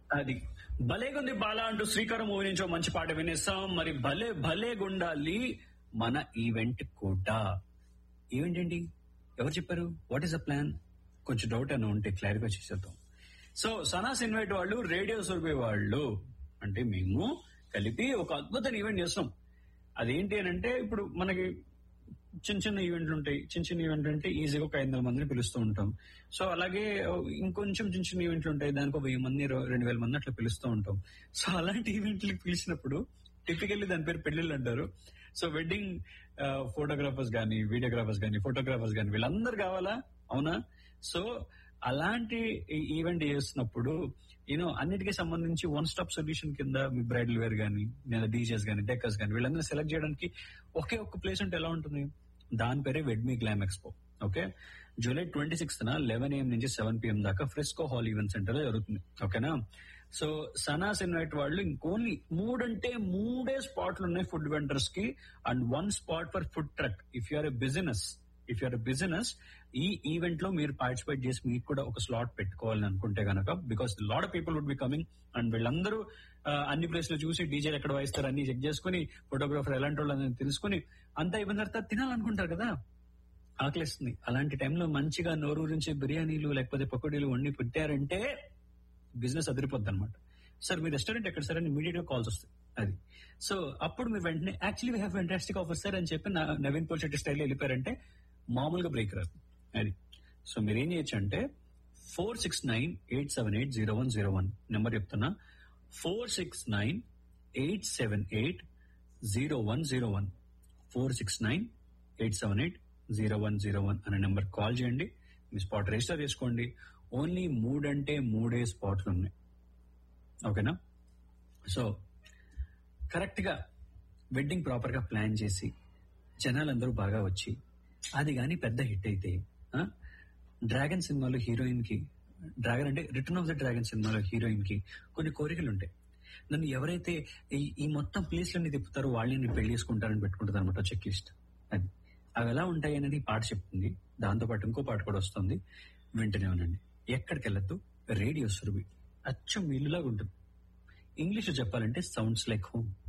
అది భలేగుంది బాలా అంటూ శ్రీకారం మూవీ నుంచి ఓ మంచి పాట వినేస్తాం మరి భలే భలే గుండాలి మన ఈవెంట్ కూడా ఈవెంట్ ఏంటి ఎవరు చెప్పారు వాట్ ఈస్ ద ప్లాన్ కొంచెం డౌట్ అని ఉంటే క్లారిఫై చేసేద్దాం సో సనాస్ ఇన్వైట్ వాళ్ళు రేడియో సురభి వాళ్ళు అంటే మేము కలిపి ఒక అద్భుతమైన ఈవెంట్ చేస్తాం అదేంటి అని అంటే ఇప్పుడు మనకి చిన్న చిన్న ఈవెంట్లు ఉంటాయి చిన్న చిన్న ఈవెంట్ అంటే ఈజీగా ఒక ఐదు వందల మందిని పిలుస్తూ ఉంటాం సో అలాగే ఇంకొంచెం చిన్న చిన్న ఈవెంట్లు ఉంటాయి దానికి ఒక వెయ్యి మంది ఇరవై- రెండు వేల మంది అట్లా పిలుస్తూ ఉంటాం సో అలాంటి ఈవెంట్లకి పిలిచినప్పుడు టిపికల్లీ దాని పేరు పెళ్లిళ్ళు అంటారు సో వెడ్డింగ్ ఫోటోగ్రాఫర్స్ కానీ వీడియోగ్రాఫర్స్ కానీ ఫోటోగ్రాఫర్స్ కానీ వీళ్ళందరూ కావాలా అవునా సో అలాంటి ఈవెంట్ చేస్తున్నప్పుడు యూనో అన్నిటికీ సంబంధించి వన్ స్టాప్ సొల్యూషన్ కింద మీ బ్రైడల్ వేర్ కానీ లేదా డీజేస్ కానీ డెక్కర్స్ కానీ వీళ్ళందరూ సెలెక్ట్ చేయడానికి ఒకే ఒక్క ప్లేస్ ఉంటే ఎలా ఉంటుంది దాని పేరే WedMe glam expo okay July twenty sixth eleven AM నుంచి సెవెన్ పిఎం దాకా ఫ్రెస్కో హాల్ ఈవెంట్ సెంటర్ లో జరుగుతుంది ఓకేనా సో సనాస్ ఇన్వైట్ వాళ్ళు ఇంకోన్లీ మూడంటే మూడే స్పాట్లు ఉన్నాయి ఫుడ్ వెండర్స్ కి and one spot for food truck if you're a business if you're a business ఈ ఈవెంట్ లో మీరు పార్టిసిపేట్ చేసి మీకు కూడా ఒక స్లాట్ పెట్టుకోవాలని అనుకుంటే గనక because lot of people would be coming and వీళ్ళందరూ ఆ, అన్ని ప్లేస్ లో చూసి డీజే ఎక్కడ వాయిస్తారు అన్ని చెక్ చేసుకుని ఫోటోగ్రాఫర్ ఎలాంటి వాళ్ళు అని తెలుసుకుని అంతా అయిపోయిన తర్వాత తినాలనుకుంటారు కదా ఆకలిస్తుంది అలాంటి టైంలో మంచిగా నోరు నుంచి బిర్యానీలు లేకపోతే పకోడీలు వండి పెట్టారంటే బిజినెస్ అదిరిపోద్ది అనమాట సార్ మీ రెస్టారెంట్ ఎక్కడ సార్ అని ఇమీడియట్ గా కాల్స్ వస్తాయి అది సో అప్పుడు మీరు వెంటనే actually we have fantastic offer sir అని చెప్పి నా నవీన్ పోల్చెట్టి స్టైల్ వెళ్ళిపోయారంటే మామూలుగా బ్రేక్ రాదు అది సో మీరు ఏం చేయొచ్చు అంటే four six nine eight seven eight zero one zero one number చెప్తున్నా four six nine eight seven eight zero one zero one four six nine eight seven eight zero one zero one అనే number call చేయండి మీ spot register చేసుకోండి only మూడంటే మూడే స్పాట్లు ఉన్నాయి ఓకేనా సో కరెక్ట్ గా వెడ్డింగ్ ప్రాపర్ గా ప్లాన్ చేసి జనాలందరూ బాగా వచ్చి అది గాని పెద్ద హిట్ అయితే ఆ, డ్రాగన్ సినిమాలో హీరోయిన్ కి డ్రాగన్ అంటే రిటర్న్ ఆఫ్ ద డ్రాగన్ సినిమాలో హీరోయిన్ కి కొన్ని కోరికలు ఉంటాయి నన్ను ఎవరైతే ఈ ఈ మొత్తం ప్లేస్లన్నీ తిప్పుతారో వాళ్ళని నేను పెళ్లి చేసుకుంటారని పెట్టుకుంటుంది అనమాట చెక్ లిస్ట్ అది అవి ఎలా ఉంటాయి అనేది ఈ పాట చెప్తుంది దాంతో పాటు ఇంకో పాట కూడా వస్తుంది వింటనే ఉండండి ఎక్కడికి వెళ్ళొద్దు రేడియో సురభి అచ్చం మీ ఇల్లులాగా ఉంటుంది ఇంగ్లీష్ చెప్పాలంటే సౌండ్స్ లైక్ హోమ్